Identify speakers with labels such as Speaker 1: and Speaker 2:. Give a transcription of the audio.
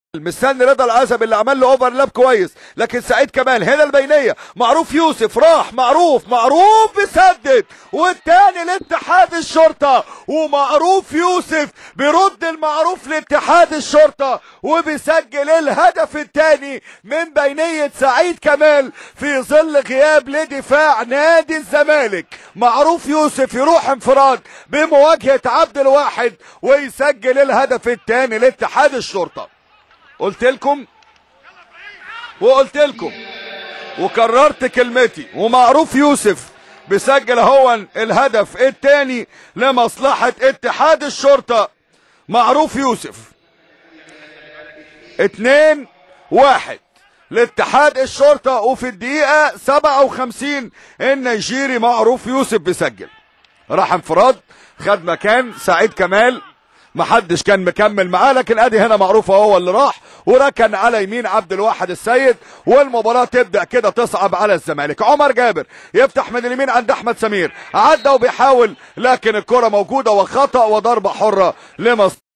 Speaker 1: مستني رضا العزب اللي عمل له اوفرلاب كويس لكن سعيد كمال هنا البينيه معروف يوسف راح معروف معروف بيسدد والتاني لاتحاد الشرطه ومعروف يوسف بيرد المعروف لاتحاد الشرطه وبيسجل الهدف الثاني من بينيه سعيد كمال في ظل غياب لدفاع نادي الزمالك معروف يوسف يروح انفراد بمواجهه عبد الواحد ويسجل الهدف الثاني لاتحاد الشرطه قلت لكم وقلت لكم وكررت كلمتي ومعروف يوسف بيسجل هو الهدف الثاني لمصلحة اتحاد الشرطة معروف يوسف اتنين واحد لاتحاد الشرطة وفي الدقيقة 57 النيجيري معروف يوسف بيسجل راح انفراد خد مكان سعيد كمال محدش كان مكمل معاه لكن ادي هنا معروف هو اللي راح وركن على يمين عبد الواحد السيد والمباراه تبدا كده تصعب على الزمالك عمر جابر يفتح من اليمين عند احمد سمير عدى وبيحاول لكن الكره موجوده وخطا وضربه حره لمصر